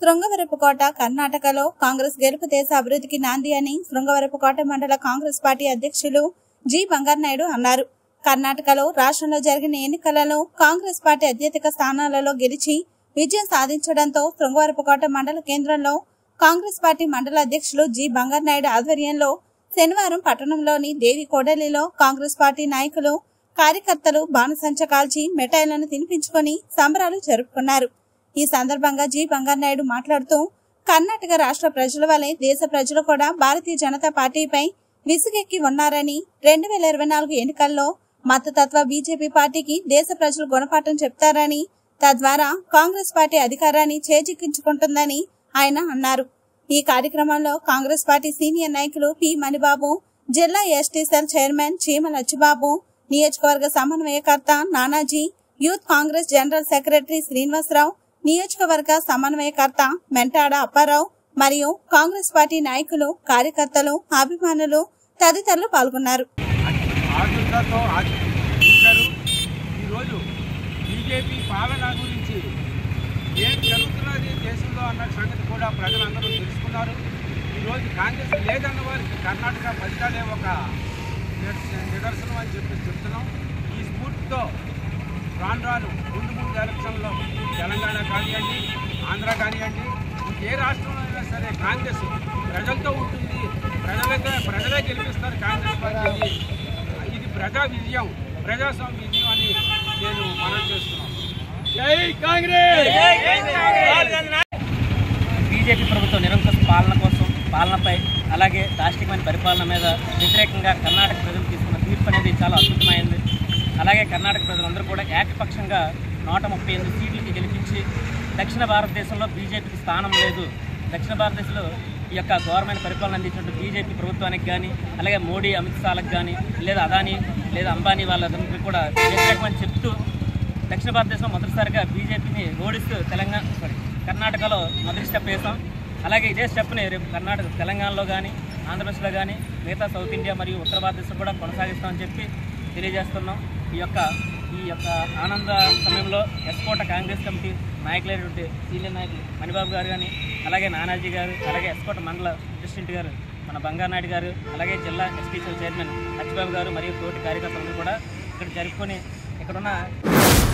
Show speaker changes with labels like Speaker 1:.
Speaker 1: శృంగవరపుకోట కర్ణాటకలో కాంగ్రెస్ గెలుపు దేశ అభివృద్ధికి నాంది అని శృంగవరపుకోట మండల కాంగ్రెస్ పార్టీ అధ్యక్షులు జి బంగారనాయుడు అన్నారు కర్ణాటకలో రాష్ట్రంలో జరిగిన ఎన్నికలలో కాంగ్రెస్ పార్టీ అత్యధిక స్థానాలలో గెలిచి విజయం సాధించడంతో శృంగవరపుకోట మండల కేంద్రంలో కాంగ్రెస్ పార్టీ మండల అధ్యక్షులు జి బంగారనాయుడు ఆధ్వర్యంలో శనివారం పట్టణంలోని దేవి కోడలిలో కాంగ్రెస్ పార్టీ నాయకులు కార్యకర్తలు బాణసంచ కాల్చి మిఠాయిలను తినిపించుకొని సంబరాలు జరుపుకున్నారు ఈ సందర్భంగా జి బంగారనాయుడు మాట్లాడుతూ కర్ణాటక రాష్ట్ర ప్రజల వలె దేశ ప్రజలు కూడా భారతీయ జనతా పార్టీపై విసుగెక్కి ఉన్నారని రెండు వేల ఇరవై నాలుగు ఎన్నికల్లో మతతత్వ బీజేపీ పార్టీకి దేశ ప్రజలు గుణపాఠం చెప్తారని తద్వారా కాంగ్రెస్ పార్టీ అధికారాన్ని చేజిక్కించుకుంటుందని ఆయన అన్నారు ఈ కార్యక్రమంలో కాంగ్రెస్ పార్టీ సీనియర్ నాయకులు పి మణిబాబు జిల్లా ST cell chairman Cheema Lachibabu నియోజకవర్గ సమన్వయకర్త Nanaji youth Congress general secretary Srinivasarao నియోజకవర్గ సమన్వయకర్త మెంటాడ అప్పారావు మరియు కాంగ్రెస్ పార్టీ నాయకులు కార్యకర్తలు అభిమానులు తదితరులు పాల్గొన్నారు
Speaker 2: ఆతృతతో చూశారు ఈరోజు బీజేపీ పాలన గురించి ఏం జరుగుతున్నది దేశంలో అన్న సంగతి కూడా ప్రజలందరూ తెలుసుకున్నారు ఈరోజు కాంగ్రెస్ లేదన్న వారికి కర్ణాటక ఫలితాలే ఒక నిదర్శ- నిదర్శనం అని చెప్పి చెప్తున్నాం ఈ స్ఫూర్తితో రాను రాను ముందు ముందు ఎలక్షన్లో తెలంగాణ కానివ్వండి ఆంధ్ర కానివ్వండి ఏ రాష్ట్రంలో అయినా సరే కాంగ్రెస్ ప్రజలతో ఉంటుంది ప్రజలకే ప్రజలే గెలిపిస్తారు కాంగ్రెస్ పార్టీని ఇది ప్రజా విజయం ప్రజాస్వామ్య విజయం అని నేను మనం చేస్తున్నాను జై కాంగ్రెస్
Speaker 3: బీజేపీ ప్రభుత్వం నిరంకుశ పాలన కోసం పాలనపై అలాగే దాష్టికమైన పరిపాలన మీద వ్యతిరేకంగా కర్ణాటక ప్రజలు తీసుకున్న తీర్పు అనేది చాలా అద్భుతమైంది అలాగే కర్ణాటక ప్రజలందరూ కూడా ఏకపక్షంగా నూట ముప్పై ఎనిమిది సీట్లకి గెలిపించి దక్షిణ భారతదేశంలో బీజేపీకి స్థానం లేదు దక్షిణ భారతదేశంలో ఈ యొక్క ఘోరమైన పరిపాలన అందించినట్టు బీజేపీ ప్రభుత్వానికి కానీ అలాగే మోడీ అమిత్ షాలకు కానీ లేదా అదానీ లేదా అంబానీ వాళ్ళందరికీ కూడా వ్యతిరేకమని చెప్తూ దక్షిణ భారతదేశంలో మొదటిసారిగా బీజేపీని ఓడిస్తూ తెలంగాణ సారీ కర్ణాటకలో మొదటి స్టెప్ వేసాం అలాగే ఇదే స్టెప్ని రేపు కర్ణాటక తెలంగాణలో కానీ ఆంధ్రప్రదేశ్లో కానీ మిగతా సౌత్ ఇండియా మరియు ఉత్తర భారతదేశం కూడా కొనసాగిస్తామని చెప్పి తెలియజేస్తున్నాం ఈ యొక్క ఈ యొక్క ఆనంద సమయంలో ఎస్కోట కాంగ్రెస్ కమిటీ నాయకులైనటువంటి సీనియర్ నాయకులు మణిబాబు గారు కానీ అలాగే నానాజీ గారు అలాగే ఎస్కోట మండల ప్రెసిడెంట్ గారు మన బంగారునాయుడు గారు అలాగే జిల్లా ఎస్పీసీ చైర్మన్ హచ్చిబాబు గారు మరియు తోటి కార్యకర్తలందరూ కూడా ఇక్కడ జరుపుకొని ఇక్కడున్న